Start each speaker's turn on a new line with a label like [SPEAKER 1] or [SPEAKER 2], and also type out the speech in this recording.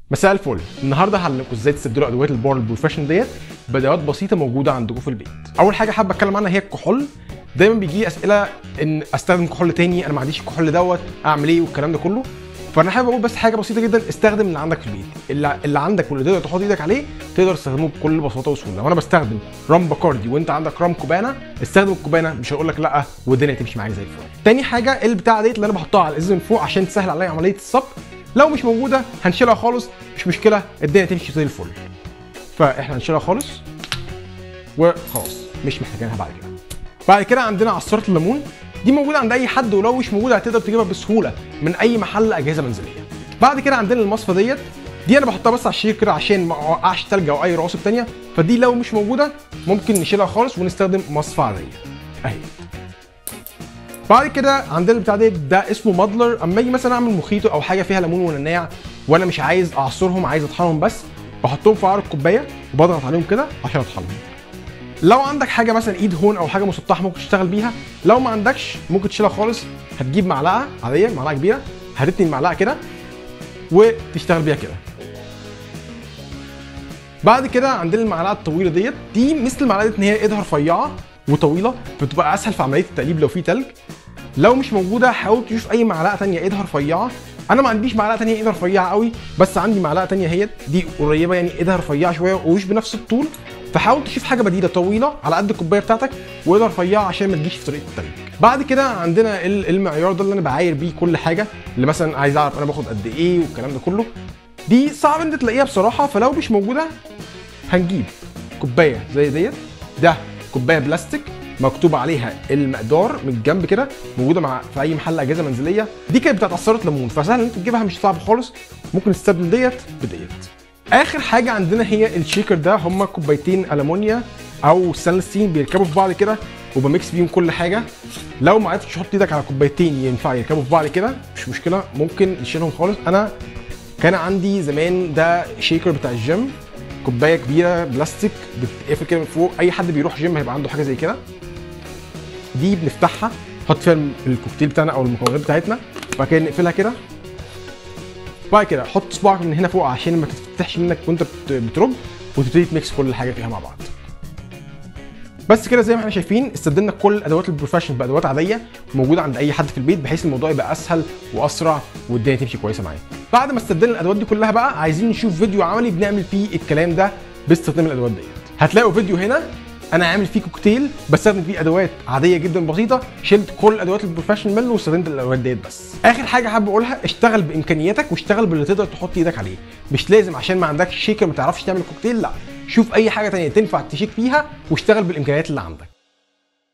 [SPEAKER 1] مساء الفل النهارده هعلمكم ازاي تستبدلوا ادوات البار البروفيشنال ديت بادوات بسيطه موجوده عندكم في البيت اول حاجه حابب اتكلم عنها هي الكحول دايما بيجي لي اسئله ان استخدم كحول تاني انا ما عنديش الكحول دوت اعمل ايه والكلام ده كله فانا حابب اقول بس حاجه بسيطه جدا استخدم اللي عندك في البيت اللي, اللي عندك واللي تقدر تحط ايدك عليه تقدر تستخدمه بكل بساطه وسهوله لو انا بستخدم رام باكاردي وانت عندك رام كوبانا استخدم الكوبانا مش هقول لك لا والدنيا تمشي معاك زي الفل تاني حاجه البتاعه ديت اللي انا بحطها على الازاز من فوق عشان تسهل عليا عمليه الصب لو مش موجوده هنشيلها خالص مش مشكله الدنيا تمشي زي الفل فاحنا هنشيلها خالص وخلاص مش محتاجينها بعد كده بعد كده عندنا عصاره الليمون دي موجوده عند اي حد ولو مش موجوده هتقدر تجيبها بسهوله من اي محل اجهزه منزليه بعد كده عندنا المصفى ديت دي انا بحطها بس على الشير كده عشان ما اوقعش تلج او اي رواسب تانية فدي لو مش موجوده ممكن نشيلها خالص ونستخدم مصفى عاديه اهي بعد كده عندنا البتاع ده ده اسمه مادلر اما اجي مثلا اعمل مخيطو او حاجه فيها ليمون ونعناع وانا مش عايز اعصرهم عايز اطحنهم بس بحطهم في عرض الكوبايه وبضغط عليهم كده عشان اطحنهم لو عندك حاجه مثلا ايد هون او حاجه مسطحه ممكن تشتغل بيها لو ما عندكش ممكن تشيلها خالص هتجيب معلقه عاديه معلقه كبيره هتتني المعلقه كده وتشتغل بيها كده بعد كده عندنا المعلقه الطويله ديت دي مثل المعلقه ديت ان هي ايدها رفيعه وطويله فتبقى اسهل في عمليه التقليب لو في تلج لو مش موجوده حاول تشوف اي معلقه تانية ايدها رفيعه انا ما عنديش معلقه تانية ايدها رفيعه قوي بس عندي معلقه تانية هي دي قريبه يعني ايدها رفيعه شويه ومش بنفس الطول فحاول تشوف حاجه بديله طويله على قد الكوبايه بتاعتك وايدها رفيعه عشان ما تجيش في طريقه التلج بعد كده عندنا المعيار ده اللي انا بعاير بيه كل حاجه اللي مثلا عايز اعرف انا باخد قد ايه والكلام ده كله دي صعب انت تلاقيها بصراحه فلو مش موجوده هنجيب كوبايه زي ديت ده كوبايه بلاستيك مكتوب عليها المقدار من الجنب كده موجوده مع في اي محل اجهزه منزليه دي كانت بتاعت عصاره ليمون فسهل ان انت تجيبها مش صعب خالص ممكن تستبدل ديت بديت اخر حاجه عندنا هي الشيكر ده هما كوبايتين المونيا او ستانلس ستيل بيركبوا في بعض كده وبميكس بيهم كل حاجه لو ما عرفتش تحط ايدك على كوبايتين ينفع يركبوا في بعض كده مش مشكله ممكن نشيلهم خالص انا كان عندي زمان ده شيكر بتاع الجيم كوبايه كبيره بلاستيك بتقفل كده من فوق اي حد بيروح جيم هيبقى عنده حاجه زي كده دي بنفتحها نحط فيها الكوكتيل بتاعنا او المكونات بتاعتنا وبعد كده نقفلها كده بعد كده حط صباعك من هنا فوق عشان ما تفتحش منك وانت بترج وتبتدي تميكس كل حاجه فيها مع بعض بس كده زي ما احنا شايفين استبدلنا كل ادوات البروفيشنال بادوات عاديه موجوده عند اي حد في البيت بحيث الموضوع يبقى اسهل واسرع والدنيا تمشي كويسه معاك بعد ما استبدلنا الادوات دي كلها بقى عايزين نشوف فيديو عملي بنعمل فيه الكلام ده باستخدام الادوات ديت هتلاقوا فيديو هنا انا عامل فيه كوكتيل بستخدم فيه ادوات عاديه جدا بسيطه شلت كل الادوات البروفيشنال منه واستخدمت الادوات ديت بس اخر حاجه حابب اقولها اشتغل بامكانياتك واشتغل باللي تقدر تحط ايدك عليه مش لازم عشان ما عندكش شيكر ما تعرفش تعمل كوكتيل لا شوف اي حاجه تانية تنفع تشيك فيها واشتغل بالامكانيات اللي عندك